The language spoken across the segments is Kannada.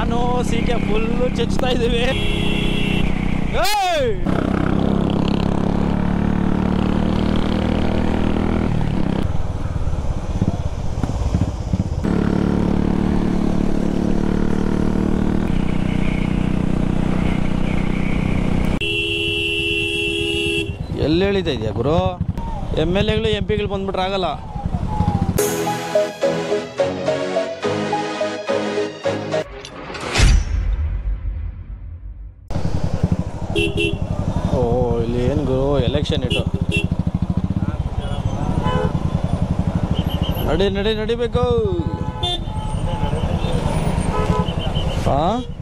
ನಾನು ಸೀಕೆ ಫುಲ್ಲು ಚಚ್ತಾ ಇದ್ದೀವಿ ಏಯ್! ಎಲ್ಲಿ ಹೇಳಿತಾ ಇದೆಯಾ ಗುರು ಎಮ್ ಎಲ್ ಎಗಳು ಎಂ ಪಿಗಳು ಬಂದ್ಬಿಟ್ರೆ ಆಗಲ್ಲ ಓ ಇಲ್ಲಿ ಏನು ಗುರು ಎಲೆಕ್ಷನ್ ಇಟ್ಟು ನಡಿ ನಡಿ ನಡಿಬೇಕು ಹಾ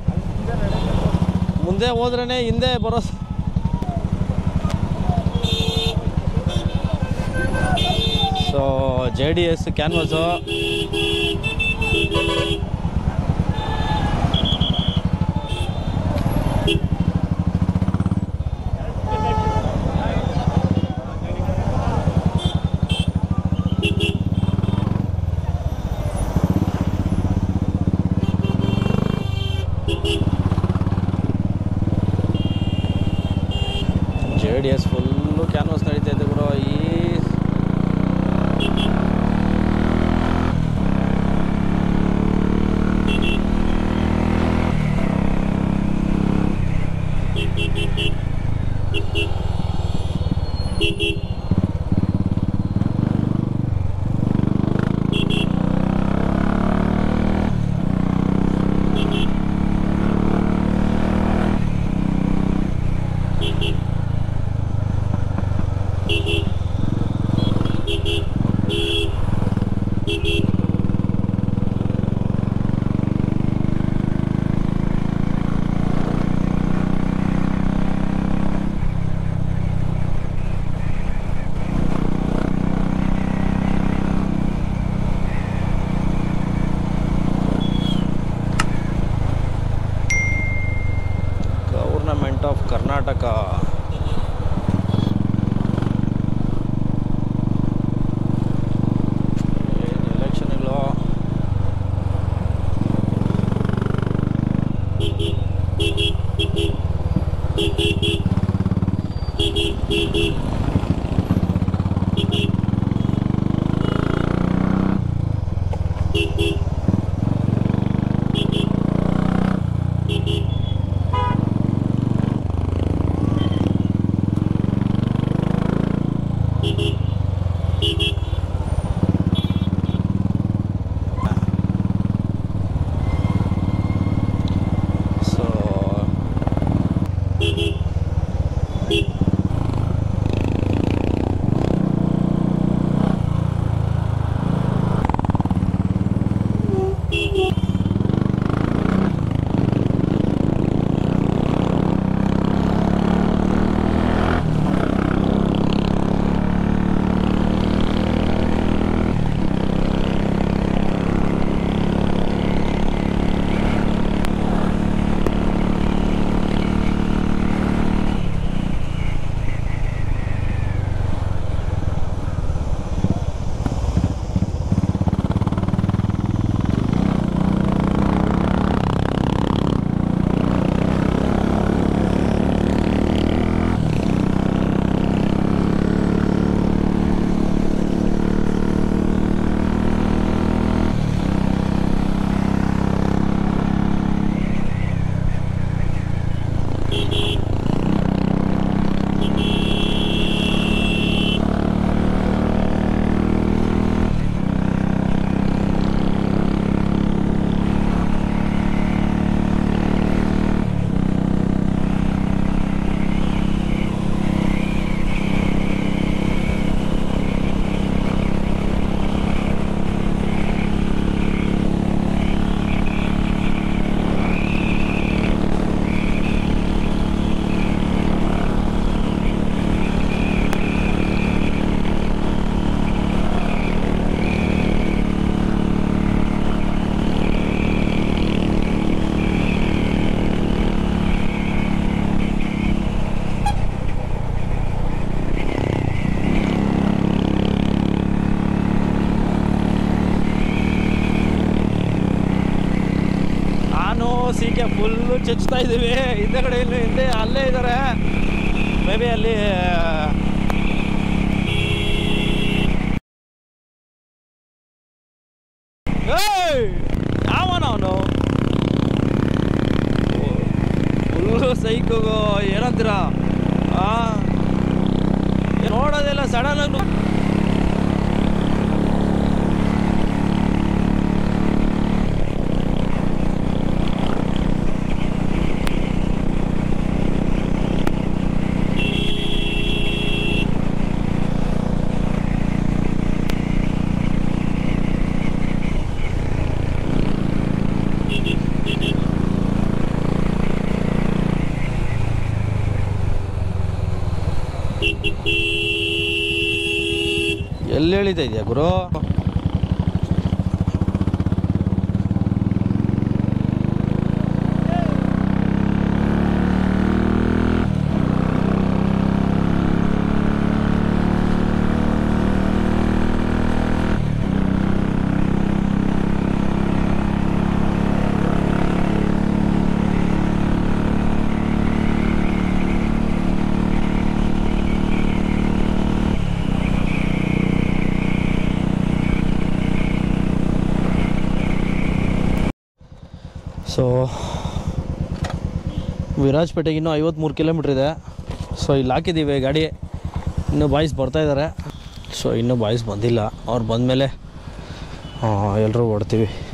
ಮುಂದೆ ಹೋದ್ರೇ ಹಿಂದೆ ಬರೋ ಸ- so J D S canvass J D S full canvass ನಡೀತಾ ಇದೆ ಗುರು ಈ ಗೌರ್ನಮೆಂಟ್ ಆಫ್ ಕರ್ನಾಟಕ ಏನ್ ಎಲೆಕ್ಷನ್ಗಳು ಸೊ ಸೀಕೆ ಫುಲ್ಲು ಚಚ್ತಾ ಇದ್ದೀವಿ ಹಿಂದೆಗಡೆ ಇಲ್ಲಿ ಹಿಂದೆ ಅಲ್ಲೇ ಇದ್ದಾರೆ ಮೇ ಬಿ ಅಲ್ಲಿ ಏಯ್! ಯಾವನ ಅವನು ಫುಲ್ಲು ಸೈಕು ಏನಂತೀರ ಆ ನೋಡೋದೆಲ್ಲ ಸಡನ್ ಆಗಿ ಎಲ್ಲಿ ಎಳಿತಾ ಇದೆಯಾ ಗುರು ಸೊ ವಿರಾಜಪೇಟೆಗೆ ಇನ್ನೂ ಐವತ್ತ್ಮೂರು ಕಿಲೋಮೀಟ್ರ್ ಇದೆ ಸೊ ಇಲ್ಲಿ ಹಾಕಿದ್ದೀವಿ ಗಾಡಿ ಇನ್ನೂ ಬಾಯ್ಸ್ ಬರ್ತಾಯಿದ್ದಾರೆ ಸೊ ಇನ್ನೂ ಬಾಯ್ಸ್ ಬಂದಿಲ್ಲ ಅವ್ರು ಬಂದಮೇಲೆ ಎಲ್ಲರೂ ಓಡ್ತೀವಿ